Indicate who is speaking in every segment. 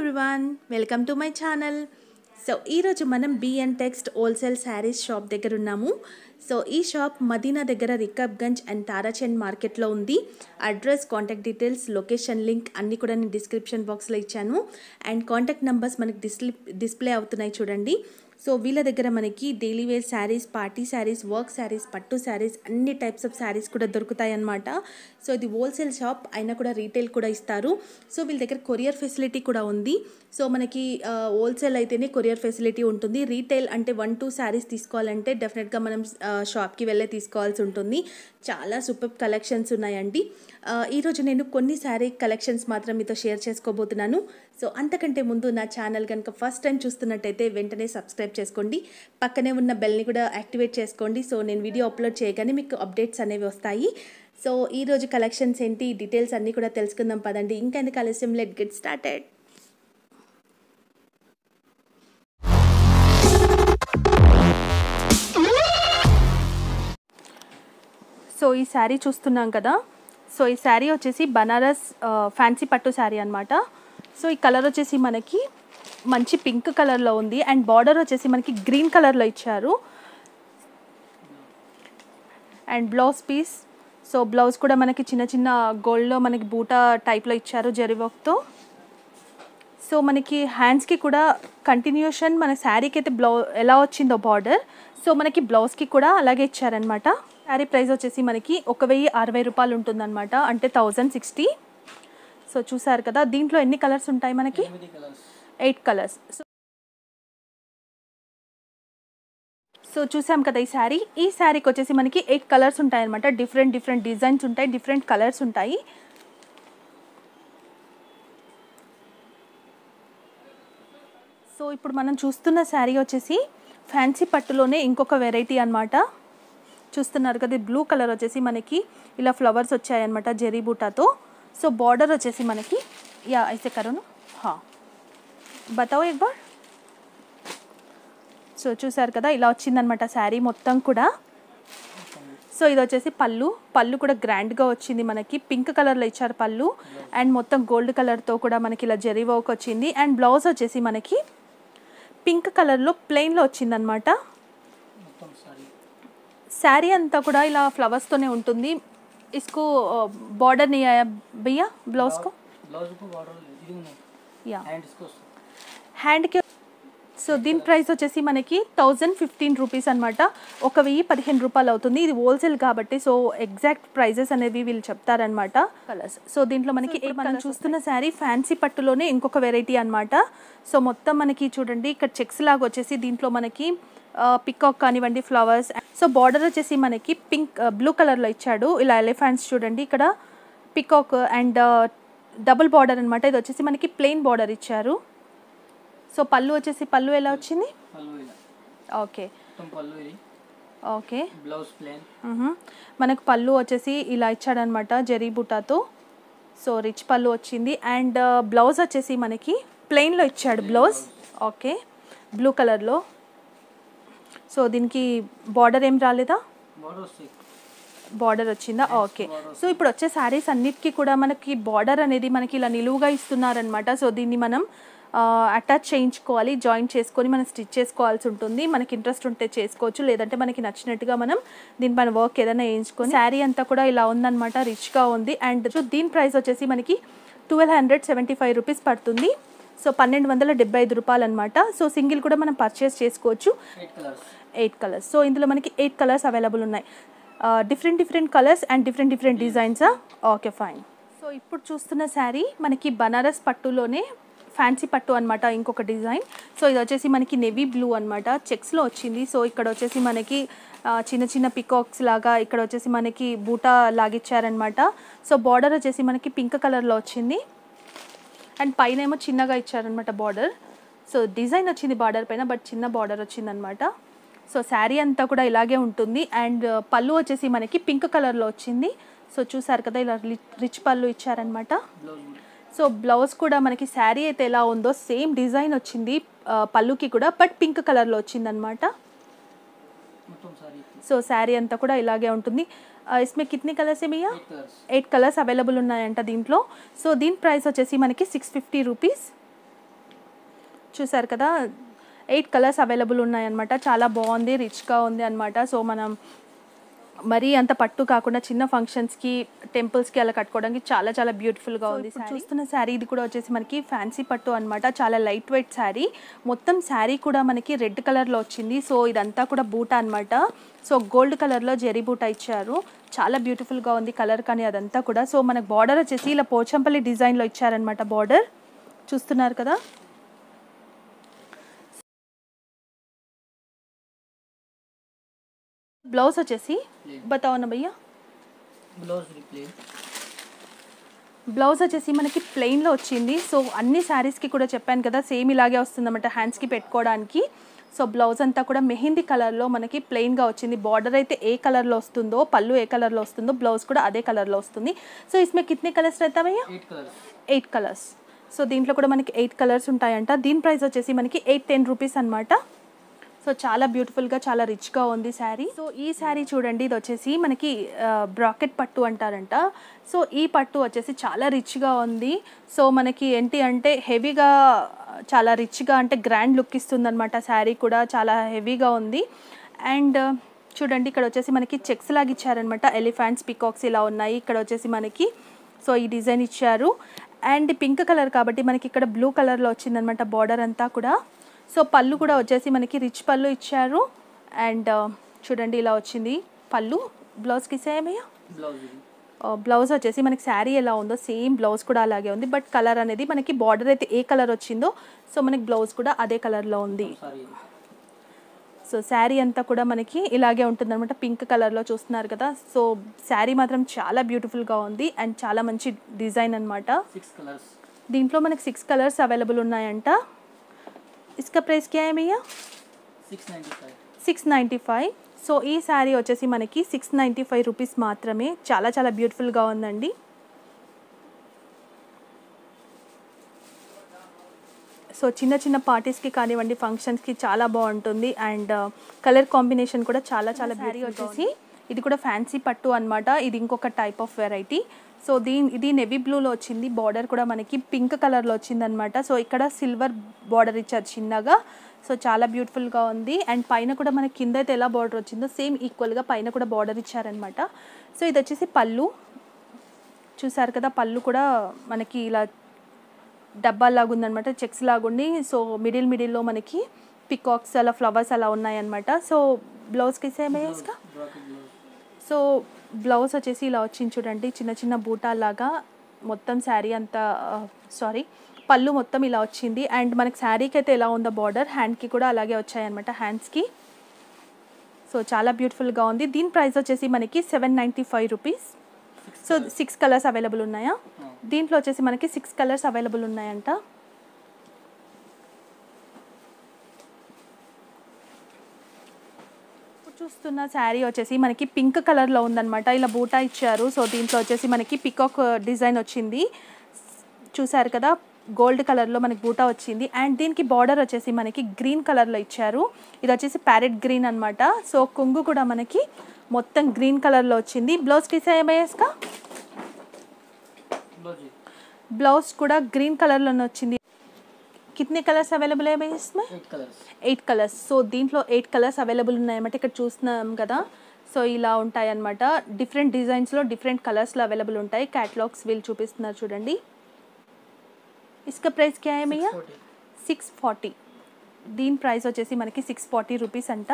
Speaker 1: Everyone welcome to my channel so ఈరోజు మనం BN text wholesale sarees shop దగ్గర ఉన్నాము సో ఈ షాప్ మదీనా దగ్గర రికబ్గంజ్ అండ్ తారాచంద్ మార్కెట్లో ఉంది address contact details location link అన్నీ కూడా నేను డిస్క్రిప్షన్ బాక్స్లో ఇచ్చాను అండ్ కాంటాక్ట్ నెంబర్స్ మనకి డిస్ప్లే డిస్ప్లే అవుతున్నాయి చూడండి సో వీళ్ళ దగ్గర మనకి daily wear sarees party sarees work sarees పట్టు శారీస్ అన్ని టైప్స్ ఆఫ్ శారీస్ కూడా దొరుకుతాయి అన్నమాట సో ఇది హోల్సేల్ షాప్ అయినా కూడా రీటైల్ కూడా ఇస్తారు సో వీళ్ళ దగ్గర కొరియర్ ఫెసిలిటీ కూడా ఉంది సో మనకి హోల్సేల్ అయితేనే కొరియర్ ఫెసిలిటీ ఉంటుంది రీటైల్ అంటే వన్ టూ శారీస్ తీసుకోవాలంటే డెఫినెట్గా మనం షాప్కి వెళ్ళే తీసుకోవాల్సి ఉంటుంది చాలా సూపర్ కలెక్షన్స్ ఉన్నాయండి ఆ, ఈరోజు నేను కొన్ని శారీ కలెక్షన్స్ మాత్రం మీతో షేర్ చేసుకోబోతున్నాను సో అంతకంటే ముందు నా ఛానల్ కనుక ఫస్ట్ టైం చూస్తున్నట్టయితే వెంటనే సబ్స్క్రైబ్ చేసుకోండి పక్కనే ఉన్న బెల్ని కూడా యాక్టివేట్ చేసుకోండి సో నేను వీడియో అప్లోడ్ చేయగానే మీకు అప్డేట్స్ అనేవి వస్తాయి సో ఈరోజు కలెక్షన్స్ ఏంటి డీటెయిల్స్ అన్నీ కూడా తెలుసుకుందాం పదండి ఇంకా ఎందుకు ఆలస్యం లెట్ గెట్ స్టార్టెడ్ సో ఈ శారీ చూస్తున్నాం కదా సో ఈ శారీ వచ్చేసి బనారస్ ఆ, ఫ్యాన్సీ పట్టు శారీ అనమాట సో ఈ కలర్ వచ్చేసి మనకి మంచి పింక్ కలర్లో ఉంది అండ్ బార్డర్ వచ్చేసి మనకి గ్రీన్ కలర్లో ఇచ్చారు and blouse piece so blouse కూడా మనకి చిన్న చిన్న గోల్డ్లో మనకి బూటా టైప్లో ఇచ్చారు జెరివర్క్తో సో మనకి హ్యాండ్స్కి కూడా కంటిన్యూషన్ మన శారీకి అయితే బ్లౌ ఎలా వచ్చిందో బార్డర్ సో మనకి బ్లౌజ్కి కూడా అలాగే ఇచ్చారనమాట శారీ ప్రైస్ వచ్చేసి మనకి ఒక వెయ్యి అరవై రూపాయలు ఉంటుందన్నమాట అంటే థౌజండ్ సిక్స్టీ సో చూసారు కదా దీంట్లో ఎన్ని కలర్స్ ఉంటాయి మనకి ఎయిట్ కలర్స్ సో సో చూసాం కదా ఈ శారీ ఈ శారీకి వచ్చేసి మనకి ఎయిట్ కలర్స్ ఉంటాయి అనమాట డిఫరెంట్ డిఫరెంట్ డిజైన్స్ ఉంటాయి డిఫరెంట్ కలర్స్ ఉంటాయి సో ఇప్పుడు మనం చూస్తున్న శారీ వచ్చేసి ఫ్యాన్సీ పట్టులోనే ఇంకొక వెరైటీ అన్నమాట చూస్తున్నారు కదా బ్లూ కలర్ వచ్చేసి మనకి ఇలా ఫ్లవర్స్ వచ్చాయన్నమాట జెరీ బూటాతో సో బార్డర్ వచ్చేసి మనకి యా ఐసే కరోను హా బతాओ एक बार సో చూసారు కదా ఇలా వచ్చిందనమాట శారీ మొత్తం కూడా సో ఇది వచ్చేసి పళ్ళు పళ్ళు కూడా గ్రాండ్గా వచ్చింది మనకి పింక్ కలర్లో ఇచ్చారు పళ్ళు అండ్ మొత్తం గోల్డ్ కలర్తో కూడా మనకి ఇలా జెరీ వర్క్ వచ్చింది అండ్ బ్లౌజ్ వచ్చేసి మనకి పింక్ కలర్లో ప్లెయిన్లో వచ్చిందనమాట శారీ అంతా కూడా ఇలా ఫ్లవర్స్తోనే ఉంటుంది ఇస్కు బార్డర్ నీ ఆయా భయ్యా బ్లౌజ్కు
Speaker 2: బ్లౌజ్ కు బార్డర్ ఇది ఉన్నాయి
Speaker 1: యా
Speaker 2: హ్యాండ్స్ కు వస్తుంది
Speaker 1: హ్యాండ్కి సో దీని ప్రైస్ వచ్చేసి మనకి థౌజండ్ ఫిఫ్టీన్ రూపీస్ అనమాట ఒక వెయ్యి పదిహేను రూపాయలు అవుతుంది ఇది హోల్సేల్ కాబట్టి సో ఎగ్జాక్ట్ ప్రైజెస్ అనేవి వీళ్ళు చెప్తారనమాట కలర్స్ సో దీంట్లో మనకి ఇప్పుడు మనం చూస్తున్న శారీ ఫ్యాన్సీ పట్టులోనే ఇంకొక వెరైటీ అన్నమాట సో మొత్తం మనకి చూడండి ఇక్కడ చెక్స్ లాగా వచ్చేసి దీంట్లో మనకి పికాక్ కానివ్వండి ఫ్లవర్స్ సో బార్డర్ వచ్చేసి మనకి పింక్ బ్లూ కలర్లో ఇచ్చాడు ఇలా ఎలిఫెంట్స్ చూడండి ఇక్కడ పికాక్ అండ్ డబుల్ బార్డర్ అనమాట ఇది వచ్చేసి మనకి ప్లెయిన్ బార్డర్ ఇచ్చారు సో పళ్ళు వచ్చేసి పళ్ళు ఎలా వచ్చింది
Speaker 2: పళ్ళు ఇలా
Speaker 1: ఓకే
Speaker 2: మొత్తం పళ్ళు ఇది
Speaker 1: ఓకే
Speaker 2: బ్లౌజ్ ప్లేన్
Speaker 1: మ్హూ. మనకు పళ్ళు వచ్చేసి ఇలా ఇచ్చాడనమాట జరీ బుటాతో సో రిచ్ పళ్ళు వచ్చింది అండ్ బ్లౌజ్ వచ్చేసి మనకి ప్లెయిన్లో ఇచ్చాడు బ్లౌజ్ ఓకే బ్లూ కలర్లో సో దీనికి బార్డర్ ఏం రాలేదా
Speaker 2: బార్డర్ వస్తాయి
Speaker 1: బార్డర్ వచ్చిందా ఓకే సో ఇప్పుడు వచ్చే శారీస్ అన్నిటికీ కూడా మనకి బార్డర్ అనేది మనకి ఇలా నిలువుగా ఇస్తున్నారనమాట సో దీన్ని మనం అటాచ్ చేయించుకోవాలి జాయిన్ చేసుకొని మనం స్టిచ్ చేసుకోవాల్సి ఉంటుంది మనకి ఇంట్రెస్ట్ ఉంటే చేసుకోవచ్చు లేదంటే మనకి నచ్చినట్టుగా మనం దీనిపైన వర్క్ ఏదైనా వేయించుకొని శారీ అంతా కూడా ఇలా ఉందన్నమాట రిచ్గా ఉంది అండ్ సో దీని ప్రైస్ వచ్చేసి మనకి twelve hundred seventy five rupees పడుతుంది సో పన్నెండు వందల డెబ్బై ఐదు రూపాయలు అనమాట సో సింగిల్ కూడా మనం పర్చేస్ చేసుకోవచ్చు
Speaker 2: eight colours
Speaker 1: eight colours so ఇందులో మనకి ఎయిట్ కలర్స్ అవైలబుల్ ఉన్నాయి different different colours and different different డిజైన్సా ఓకే ఫైన్ సో ఇప్పుడు చూస్తున్న శారీ మనకి బనారస్ పట్టులోనే ఫ్యాన్సీ పట్టు అనమాట ఇంకొక డిజైన్ సో ఇది వచ్చేసి మనకి నెవీ బ్లూ అనమాట చెక్స్లో వచ్చింది సో ఇక్కడ వచ్చేసి మనకి ఆ, చిన్న చిన్న పికాక్స్ లాగా ఇక్కడ వచ్చేసి మనకి బూటా లాగిచ్చారనమాట సో బార్డర్ వచ్చేసి మనకి పింక్ కలర్లో వచ్చింది అండ్ పైన ఏమో చిన్నగా ఇచ్చారనమాట బార్డర్ సో డిజైన్ వచ్చింది బార్డర్ పైన బట్ చిన్న బార్డర్ వచ్చిందనమాట సో శారీ అంతా కూడా ఇలాగే ఉంటుంది అండ్ పళ్ళు వచ్చేసి మనకి పింక్ కలర్లో వచ్చింది సో చూసారు కదా ఇలా రిచ్ పళ్ళు ఇచ్చారనమాట
Speaker 2: బ్లౌజ్ కూడా.
Speaker 1: సో బ్లౌజ్ కూడా మనకి శారీ అయితే ఎలా ఉందో సేమ్ డిజైన్ వచ్చింది ఆ, పళ్ళుకి కూడా బట్ పింక్ కలర్లో వచ్చిందనమాట
Speaker 2: మొత్తం సారీ
Speaker 1: సో శారీ అంతా కూడా ఇలాగే ఉంటుంది ఆ, ఇస్మే కితనీ కలర్స్ ఏ భయ్యా
Speaker 2: eight colours
Speaker 1: eight colours available ఉన్నాయంట దీంట్లో సో దీని ప్రైస్ వచ్చేసి మనకి సిక్స్ ఫిఫ్టీ రూపీస్ చూసారు కదా ఎయిట్ కలర్స్ అవైలబుల్ ఉన్నాయన్నమాట చాలా బాగుంది రిచ్గా ఉంది అనమాట సో మనం మరీ అంత పట్టు కాకుండా చిన్న ఫంక్షన్స్కి టెంపుల్స్కి అలా కట్టుకోవడానికి చాలా చాలా బ్యూటిఫుల్గా ఉంది ఇప్పుడు చూస్తున్న శారీ ఇది కూడా వచ్చేసి మనకి ఫ్యాన్సీ పట్టు అనమాట చాలా లైట్ వెయిట్ శారీ మొత్తం శారీ కూడా మనకి రెడ్ కలర్లో వచ్చింది సో ఇదంతా కూడా బూట అనమాట సో గోల్డ్ కలర్లో జెరీ బూట ఇచ్చారు చాలా బ్యూటిఫుల్గా ఉంది కలర్ కానీ అదంతా కూడా సో మనకు బార్డర్ వచ్చేసి ఇలా పోచంపల్లి డిజైన్లో ఇచ్చారనమాట బార్డర్ చూస్తున్నారు కదా బ్లౌజ్ వచ్చేసి బతావు నా భయ్యా
Speaker 2: బ్లౌజ్ రిప్లేన్
Speaker 1: బ్లౌజ్ వచ్చేసి మనకి ప్లెయిన్లో వచ్చింది సో అన్ని శారీస్కి కూడా చెప్పాను కదా సేమ్ ఇలాగే వస్తుందన్నమాట హ్యాండ్స్కి పెట్టుకోవడానికి సో బ్లౌజ్ అంతా కూడా మెహందీ కలర్లో మనకి ప్లెయిన్గా వచ్చింది బార్డర్ అయితే ఏ కలర్లో వస్తుందో పళ్ళు ఏ కలర్లో వస్తుందో బ్లౌజ్ కూడా అదే కలర్లో వస్తుంది సో ఇస్మే కితనే కలర్స్ रहता भैया
Speaker 2: eight colours
Speaker 1: eight colours so దీంట్లో కూడా మనకి ఎయిట్ కలర్స్ ఉంటాయంట దీని ప్రైస్ వచ్చేసి మనకి ఎయిట్ టెన్ రూపీస్ అనమాట సో చాలా బ్యూటిఫుల్గా చాలా రిచ్గా ఉంది శారీ సో ఈ శారీ చూడండి ఇది వచ్చేసి మనకి బ్రాకెట్ పట్టు అంటారంట సో ఈ పట్టు వచ్చేసి చాలా రిచ్గా ఉంది సో మనకి ఏంటి అంటే హెవీగా చాలా రిచ్గా అంటే గ్రాండ్ లుక్ ఇస్తుంది అనమాట శారీ కూడా చాలా హెవీగా ఉంది అండ్ చూడండి ఇక్కడ వచ్చేసి మనకి చెక్స్ లాగా ఇచ్చారనమాట ఎలిఫెంట్స్ పికాక్స్ ఇలా ఉన్నాయి ఇక్కడ వచ్చేసి మనకి సో ఈ డిజైన్ ఇచ్చారు అండ్ పింక్ కలర్ కాబట్టి మనకి ఇక్కడ బ్లూ కలర్లో వచ్చిందనమాట బార్డర్ అంతా కూడా సో పళ్ళు కూడా వచ్చేసి మనకి రిచ్ పళ్ళు ఇచ్చారు అండ్ చూడండి ఇలా వచ్చింది పళ్ళు బ్లౌజ్కి సేమయ్యా
Speaker 2: బ్లౌజ్ ఇది
Speaker 1: బ్లౌజ్ వచ్చేసి మనకి శారీ ఎలా ఉందో సేమ్ బ్లౌజ్ కూడా అలాగే ఉంది బట్ కలర్ అనేది మనకి బార్డర్ అయితే ఏ కలర్ వచ్చిందో సో మనకి బ్లౌజ్ కూడా అదే కలర్లో ఉంది
Speaker 2: సారీ
Speaker 1: సో శారీ అంతా కూడా మనకి ఇలాగే ఉంటుంది అనమాట పింక్ కలర్లో చూస్తున్నారు కదా సో శారీ మాత్రం చాలా బ్యూటిఫుల్గా ఉంది అండ్ చాలా మంచి డిజైన్ అనమాట
Speaker 2: సిక్స్ కలర్స్
Speaker 1: దీంట్లో మనకి సిక్స్ కలర్స్ అవైలబుల్ ఉన్నాయంట ఇసుక ప్రైస్ క్యా భయ్యా
Speaker 2: six ninety five
Speaker 1: six ninety five so ఈ శారీ వచ్చేసి మనకి సిక్స్ నైంటీ ఫైవ్ రూపీస్ మాత్రమే చాలా చాలా బ్యూటిఫుల్గా ఉందండి సో చిన్న చిన్న పార్టీస్కి కానివ్వండి ఫంక్షన్స్కి చాలా బాగుంటుంది అండ్ కలర్ కాంబినేషన్ కూడా చాలా చాలా శారీ వచ్చేసి ఇది కూడా ఫ్యాన్సీ పట్టు అన్నమాట ఇది ఇంకొక టైప్ ఆఫ్ వెరైటీ సో దీని ఇది నెవీ బ్లూలో వచ్చింది బార్డర్ కూడా మనకి పింక్ కలర్లో వచ్చిందనమాట సో ఇక్కడ సిల్వర్ బార్డర్ ఇచ్చారు చిన్నగా సో చాలా బ్యూటిఫుల్గా ఉంది అండ్ పైన కూడా మనకి కింద అయితే ఎలా బార్డర్ వచ్చిందో సేమ్ ఈక్వల్గా పైన కూడా బార్డర్ ఇచ్చారనమాట సో ఇది వచ్చేసి పళ్ళు చూసారు కదా పళ్ళు కూడా మనకి ఇలా డబ్బాలాగా ఉందన్నమాట చెక్స్ లాగుండి సో మిడిల్ మిడిల్లో మనకి పికాక్స్ అలా ఫ్లవర్స్ అలా ఉన్నాయన్నమాట సో బ్లౌజ్కి సేమ్ ఇస్కా
Speaker 2: బ్రాకెట్ బ్లౌజ్
Speaker 1: సో బ్లౌజ్ వచ్చేసి ఇలా వచ్చింది చూడండి చిన్న చిన్న బూటాలాగా మొత్తం శారీ అంతా సారీ పళ్ళు మొత్తం ఇలా వచ్చింది అండ్ మనకి శారీకి అయితే ఎలా ఉందో బార్డర్ హ్యాండ్కి కూడా అలాగే వచ్చాయన్నమాట హ్యాండ్స్కి సో చాలా బ్యూటిఫుల్గా ఉంది దీని ప్రైస్ వచ్చేసి మనకి seven ninety five rupees so six colours available ఉన్నాయా దీంట్లో వచ్చేసి మనకి సిక్స్ కలర్స్ అవైలబుల్ ఉన్నాయంట ఇప్పుడు చూస్తున్న శారీ వచ్చేసి మనకి పింక్ కలర్లో ఉందన్నమాట ఇలా బూటా ఇచ్చారు సో దీంట్లో వచ్చేసి మనకి పికాక్ డిజైన్ వచ్చింది చూసారు కదా గోల్డ్ కలర్లో మనకి బూటా వచ్చింది అండ్ దీనికి బార్డర్ వచ్చేసి మనకి గ్రీన్ కలర్లో ఇచ్చారు ఇది వచ్చేసి ప్యారెట్ గ్రీన్ అన్నమాట సో కొంగు కూడా మనకి మొత్తం గ్రీన్ కలర్లో వచ్చింది బ్లౌజ్ కి ఏమయ్యేస్కా
Speaker 2: ब्लाउज ये
Speaker 1: ब्लाउज కూడా గ్రీన్ కలర్లోనే వచ్చింది కితనే కలర్స్ అవైలబుల్ है भैया इसमें
Speaker 2: eight colours
Speaker 1: eight colours so దీంట్లో ఎయిట్ కలర్స్ అవైలబుల్ ఉన్నాయన్నమాట ఇక్కడ చూస్తున్నాం కదా సో ఇలా ఉంటాయి అన్నమాట డిఫరెంట్ డిజైన్స్లో డిఫరెంట్ కలర్స్లో అవైలబుల్ ఉంటాయి క్యాటలాగ్స్ వీళ్ళు చూపిస్తున్నారు చూడండి ఇసుక ప్రైస్ క్యా है भैया
Speaker 2: फोर्टी
Speaker 1: సిక్స్ ఫార్టీ దీని ప్రైస్ వచ్చేసి మనకి సిక్స్ ఫార్టీ రూపీస్ అంట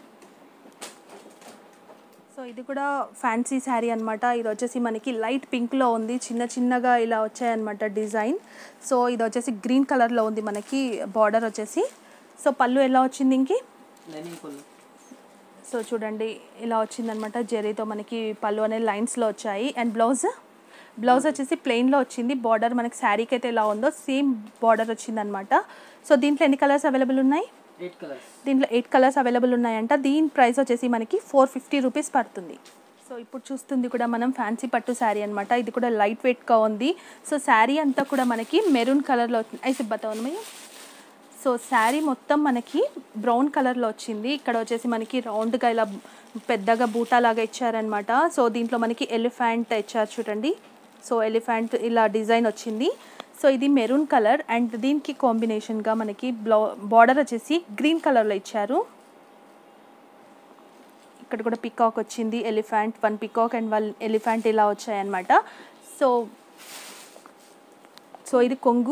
Speaker 1: సో ఇది కూడా ఫ్యాన్సీ శారీ అనమాట ఇది వచ్చేసి మనకి లైట్ పింక్లో ఉంది చిన్న చిన్నగా ఇలా వచ్చాయన్నమాట డిజైన్ సో ఇది వచ్చేసి గ్రీన్ కలర్లో ఉంది మనకి బార్డర్ వచ్చేసి సో పళ్ళు ఎలా వచ్చింది ఇంకి
Speaker 2: लाइनिंग फुल
Speaker 1: సో చూడండి ఇలా వచ్చిందనమాట జెరీతో మనకి పళ్ళు అనే లైన్స్లో వచ్చాయి అండ్ బ్లౌజ్ బ్లౌజ్ వచ్చేసి ప్లెయిన్లో వచ్చింది బార్డర్ మనకి శారీకి అయితే ఎలా ఉందో సేమ్ బార్డర్ వచ్చిందనమాట సో దీంట్లో ఎన్ని కలర్స్ అవైలబుల్ ఉన్నాయి
Speaker 2: एट कलर्स
Speaker 1: దీంట్లో ఎయిట్ కలర్స్ అవైలబుల్ ఉన్నాయంట దీని ప్రైస్ వచ్చేసి మనకి ఫోర్ ఫిఫ్టీ రూపీస్ పడుతుంది సో ఇప్పుడు చూస్తుంది కూడా మనం ఫ్యాన్సీ పట్టు శారీ అనమాట ఇది కూడా లైట్ వెయిట్గా ఉంది సో శారీ అంతా కూడా మనకి మెరూన్ కలర్లో వచ్చింది అయితే బతావు భయ్యా సో శారీ మొత్తం మనకి బ్రౌన్ కలర్లో వచ్చింది ఇక్కడ వచ్చేసి మనకి రౌండ్గా ఇలా పెద్దగా బూటా లాగా ఇచ్చారనమాట సో దీంట్లో మనకి ఎలిఫెంట్ ఇచ్చారు చూడండి సో ఎలిఫెంట్ ఇలా డిజైన్ వచ్చింది సో ఇది మెరూన్ కలర్ అండ్ దీనికి కాంబినేషన్గా మనకి బ్లౌ బార్డర్ వచ్చేసి గ్రీన్ కలర్లో ఇచ్చారు ఇక్కడ కూడా పికాక్ వచ్చింది elephant one peacock and one elephant ఇలా వచ్చాయన్నమాట సో సో ఇది కొంగు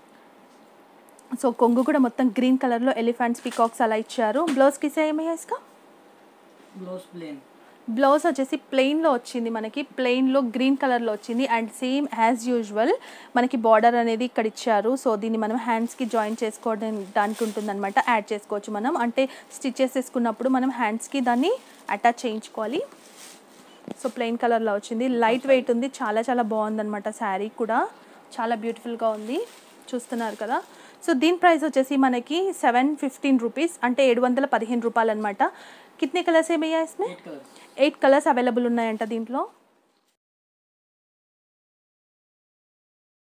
Speaker 1: సో కొంగు కూడా మొత్తం గ్రీన్ కలర్లో ఎలిఫెంట్స్ పికాక్స్ అలా ఇచ్చారు బ్లౌజ్కి సేమ్ ఇస్కా
Speaker 2: బ్లౌజ్ ప్లేన్
Speaker 1: బ్లౌజ్ వచ్చేసి ప్లెయిన్లో వచ్చింది మనకి ప్లెయిన్లో గ్రీన్ కలర్లో వచ్చింది అండ్ సేమ్ యాజ్ యూజువల్ మనకి బార్డర్ అనేది ఇక్కడ ఇచ్చారు సో దీన్ని మనం హ్యాండ్స్కి జాయిన్ చేసుకోవడానికి ఉంటుందన్నమాట యాడ్ చేసుకోవచ్చు మనం అంటే స్టిచెస్ వేసుకున్నప్పుడు మనం హ్యాండ్స్కి దాన్ని అటాచ్ చేయించుకోవాలి సో ప్లెయిన్ కలర్లో వచ్చింది లైట్ వెయిట్ ఉంది చాలా చాలా బాగుందన్నమాట శారీ కూడా చాలా బ్యూటిఫుల్గా ఉంది చూస్తున్నారు కదా సో దీని ప్రైస్ వచ్చేసి మనకి సెవెన్ ఫిఫ్టీన్ రూపీస్ అంటే ఏడు వందల పదిహేను రూపాయలు అనమాట కితనే కలర్స్ ఏమయ్యా ఇస్మే
Speaker 2: eight colours
Speaker 1: eight colours available ఉన్నాయంట దీంట్లో